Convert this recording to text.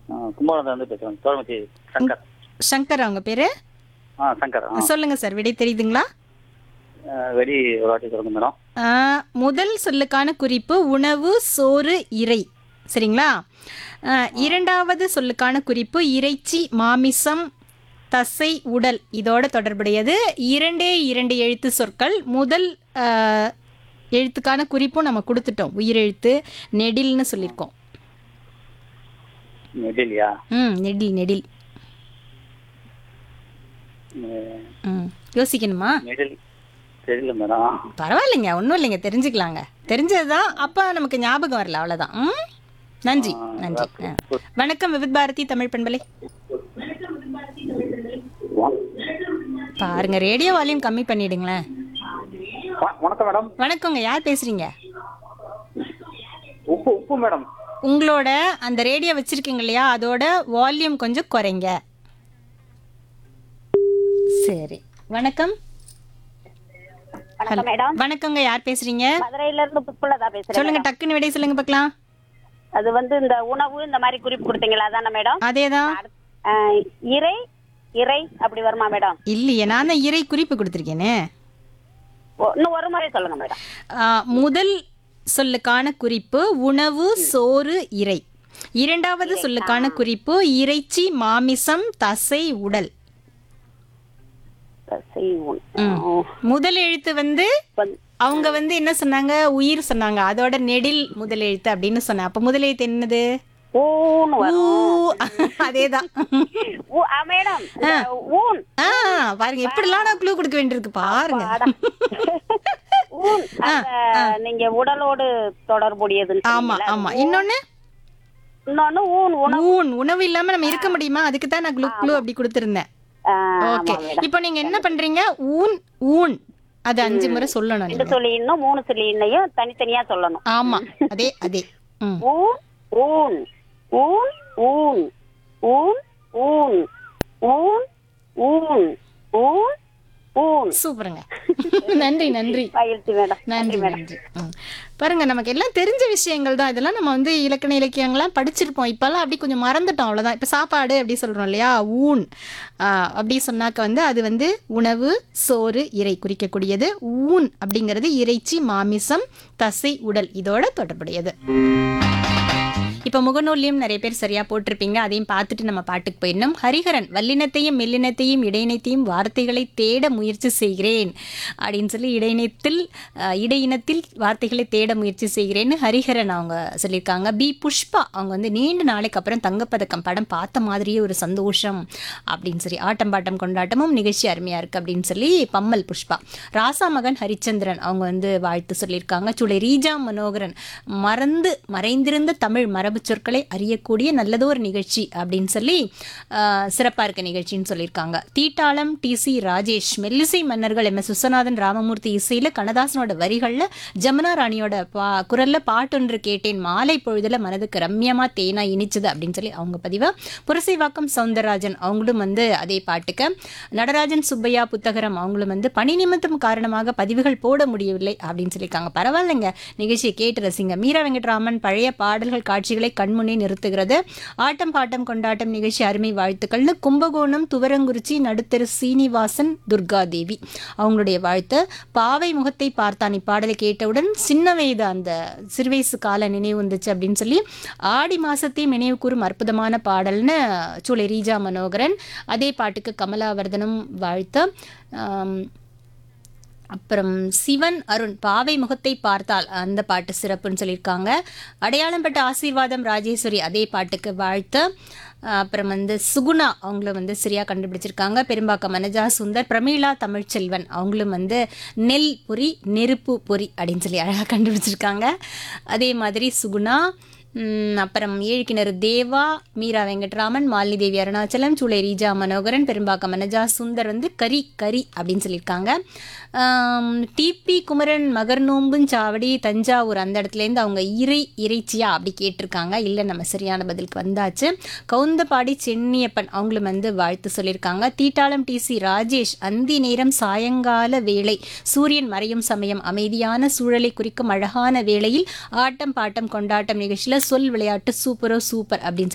கும்பகோணத்துல இருந்து பேசுறேன் தோழமச்சி சங்கர் சங்கர் அவங்க பேரு ஆ சங்கர் ஆ சொல்லுங்க சார் விடை தெரியுதுங்களா ஆ, வெடி ஒரு வாட்டி சொல்லுங்க மேடம் ஆ, முதல் சொல்லுக்கான குறிப்பு உணவு சோறு இறை சரிங்களா ஆ, இரண்டாவது சொல்லுக்கான குறிப்பு இறைச்சி மாமிசம் தசை உடல் இதோட தொடர்புடையது இரண்டே இரண்டு எழுத்து சொற்கள் முதல் ஆ, எழுத்துக்கான குறிப்பும் நம்ம கொடுத்துட்டோம் உயிரெழுத்து நெடில்னு சொல்லியிருக்கோம் நெடிலியா ம் நெடில் நெடில் ம் யோசிக்கணுமா நெடில் தெரியல மேடம் பரவாயில்லைங்க ஒன்றும் இல்லைங்க தெரிஞ்சுக்கலாங்க தெரிஞ்சது தான் அப்போ நமக்கு ஞாபகம் வரல அவ்வளோதான் ம் நன்றி நன்றி ஆ. வணக்கம் விவித் பாரதி தமிழ் பண்பலை பாருங்க ரேடியோ வால்யூம் கம்மி பண்ணிடுங்களேன் வ- வணக்கம் மேடம் வணக்கங்க யார் பேசுறீங்க உப்பு உப்பு மேடம் உங்களோட அந்த ரேடியோ வச்சிருக்கீங்க இல்லையா அதோட வால்யூம் கொஞ்சம் குறைங்க சரி வணக்கம் வணக்கம் மேடம் வணக்கங்க யார் பேசுறீங்க மதுரையில இருந்து புஷ்பலதா பேசுறேன் சொல்லுங்க டக்குன்னு விடை சொல்லுங்க பார்க்கலாம் அது வந்து இந்த உணவு இந்த மாதிரி குறிப்பு கொடுத்தீங்களா அதானே மேடம் அதேதான் அஹ், இறை இறை அப்படி வருமா மேடம் இல்லையே நான் தான் இறை குறிப்பு கொடுத்துருக்கேனே ஓ, இன்னும் ஒரு முறை சொல்லுங்க மேடம் ஆ, முதல் சொல்லுக்கான குறிப்பு உணவு சோறு இறை இரண்டாவது சொல்லுக்கான குறிப்பு இறைச்சி மாமிசம் தசை உடல் தசை உண்- முதல் எழுத்து வந்து வந்து- அவங்க வந்து என்ன சொன்னாங்க உயிர் சொன்னாங்க அதோட நெடில் முதல் எழுத்து அப்படின்னு சொன்னேன் அப்ப முதல் எழுத்து என்னது ஊன்னு ஊ வரும் அதேதான் ஊ, ஆ, மேடம் இந்த ஊன் ஆ பாருங்க எப்படிலாம் நான் க்ளூ கொடுக்க வேண்டியிருக்கு பாருங்க அட. ஊன் அந்த நீங்க உடலோடு தொடர்புடையதுன்னு ஆமா சொன்னீங்கல்ல, ஆமா அது ஊன். இன்னொன்னு இன்னொன்னு ஊன் உணவு ஊன் உணவு இல்லாம நம்ம இருக்க முடியுமா அதுக்கு தான் நான் க்ளூ க்ளூ அப்படி கொடுத்துருந்தேன் ஆஹ், ஓகே ஆமா மேடம் இப்போ நீங்க என்ன பண்றீங்க ஊன் ஊன் அது அஞ்சு முறை சொல்லணும் ரெண்டு நீங்க சொல்லி இன்னும் மூணு சொல்லி இன்னையும் தனித்தனியா சொல்லணும் ஆமா அதே அதே ம் ஊன் ஊன் ஊன் ஊன் ஊன் ஊன் ஊன் ஊன் ஊன் ஊன் சூப்பருங்க நன்றி நன்றி பயிற்சி மேடம் நன்றி நன்றி ம். பாருங்க நமக்கு எல்லாம் தெரிஞ்ச விஷயங்கள் தான் இதெல்லாம் நம்ம வந்து இலக்கண இலக்கியங்கள்லாம் படிச்சிருப்போம் இப்போல்லாம் அப்படி கொஞ்சம் மறந்துட்டோம் அவ்வளோதான் இப்போ சாப்பாடு அப்படி சொல்கிறோம் இல்லையா ஊன் ஆ, அப்படி சொன்னாக்க வந்து அது வந்து உணவு சோறு இறை குறிக்கக்கூடியது ஊன் அப்படிங்கிறது இறைச்சி மாமிசம் தசை உடல் இதோட தொடர்புடையது இப்போ முகநூல்லையும் நிறைய பேர் சரியா போட்டிருப்பீங்க அதையும் பார்த்துட்டு நம்ம பாட்டுக்கு போயிடணும் ஹரிஹரன் வல்லினத்தையும் மெல்லினத்தையும் இடையினத்தையும் வார்த்தைகளை தேட முயற்சி செய்கிறேன் அப்படின்னு சொல்லி இடையினத்தில் அஹ், இடையினத்தில் வார்த்தைகளை தேட முயற்சி செய்கிறேன்னு ஹரிஹரன் அவங்க சொல்லியிருக்காங்க பி புஷ்பா அவங்க வந்து நீண்ட நாளைக்கு அப்புறம் தங்கப்பதக்கம் படம் பார்த்த மாதிரியே ஒரு சந்தோஷம் அப்படின்னு சொல்லி ஆட்டம் பாட்டம் கொண்டாட்டமும் நிகழ்ச்சி அருமையா இருக்கு அப்படின்னு சொல்லி பம்மல் புஷ்பா ராசா மகன் ஹரிச்சந்திரன் அவங்க வந்து வாழ்த்து சொல்லியிருக்காங்க சுளை ரீஜா மனோகரன் மறந்து மறைந்திருந்த தமிழ் மரபு சொற்களை அறியக்கூடிய நல்லதொரு நிகழ்ச்சி அப்படின்னு சொல்லி சிறப்பாக இருக்க நிகழ்ச்சின்னு சொல்லியிருக்காங்க தீட்டாளம் டி சி ராஜேஷ் மெல்லிசை மன்னர்கள் எம் எஸ் விஸ்வநாதன் ராமமூர்த்தி இசையில் கண்ணதாசனோட வரிகளில் ஜமுனா ராணியோட பா குரலில் பாட்டொன்று கேட்டேன் மாலை பொழுதுல மனதுக்கு ரம்யமாக தேனா இனிச்சுது அப்படின்னு சொல்லி அவங்க பதிவு புரசைவாக்கம் சவுந்தரராஜன் அவங்களும் வந்து அதே பாட்டுக்கு நடராஜன் சுப்பையா புத்தகரம் அவங்களும் வந்து பணி நிமித்தம் காரணமாக பதிவுகள் போட முடியவில்லை அப்படின்னு சொல்லியிருக்காங்க பரவாயில்லைங்க நிகழ்ச்சியை கேட்டு ரசிங்க மீரா வெங்கட்ராமன் பழைய பாடல்கள் காட்சிகளை கண்முன்னே நிறுத்துகிறது ஆட்டம் பாட்டம் கொண்டாட்டம் நிகழ்ச்சி அருமை வாழ்த்துக்கள்னு கும்பகோணம் துவரங்குறிச்சி நடுத்தரு சீனிவாசன் துர்காதேவி அவங்களுடைய வாழ்த்து பாவை முகத்தை பார்த்தான் இப்பாடலை கேட்டவுடன் சின்ன வயது அந்த சிறுவயசு கால நினைவு வந்துச்சு அப்படின்னு சொல்லி ஆடி மாசத்தையும் நினைவு கூறும் அற்புதமான பாடல்னு சூளை ரீஜா மனோகரன் அதே பாட்டுக்கு கமலாவர்தனம் வாழ்த்து ஆம், அப்புறம் சிவன் அருண் பாவை முகத்தை பார்த்தால் அந்த பாட்டு சிறப்புன்னு சொல்லியிருக்காங்க அடையாளம் பட்ட ஆசீர்வாதம் ராஜேஸ்வரி அதே பாட்டுக்கு வாழ்த்து அப்புறம் வந்து சுகுணா அவங்களும் வந்து சரியா கண்டுபிடிச்சிருக்காங்க பெரும்பாக்கம் மனஜா சுந்தர் பிரமீளா தமிழ்ச்செல்வன் அவங்களும் வந்து நெல் பொரி நெருப்பு பொரி அப்படின்னு சொல்லி அழகாக கண்டுபிடிச்சிருக்காங்க அதே மாதிரி சுகுணா ம், அப்புறம் ஏழுக்கிணறு தேவா மீரா வெங்கட்ராமன் மாலினி தேவி அருணாச்சலம் சூளை ரீஜா மனோகரன் பெரும்பாக்கம் மனஜா சுந்தர் வந்து கரி கரி அப்படின்னு சொல்லியிருக்காங்க டிபி குமரன் மகர்நோம்புஞ்சாவடி தஞ்சாவூர் அந்த இடத்துலேருந்து அவங்க இறை இறைச்சியா அப்படி கேட்டிருக்காங்க இல்லை நம்ம சரியான பதிலுக்கு வந்தாச்சு கவுந்தபாடி சென்னியப்பன் அவங்களும் வந்து வாழ்த்து சொல்லியிருக்காங்க தீட்டாளம் டிசி ராஜேஷ் அந்தி நேரம் சாயங்கால வேளை சூரியன் மறையும் சமயம் அமைதியான சூழலை குறிக்கும் அழகான வேளையில் ஆட்டம் பாட்டம் கொண்டாட்டம் நிகழ்ச்சியில் சொல் விளையாட்டு சூப்பரோ சூப்பர் அப்படின்னு சொல்லி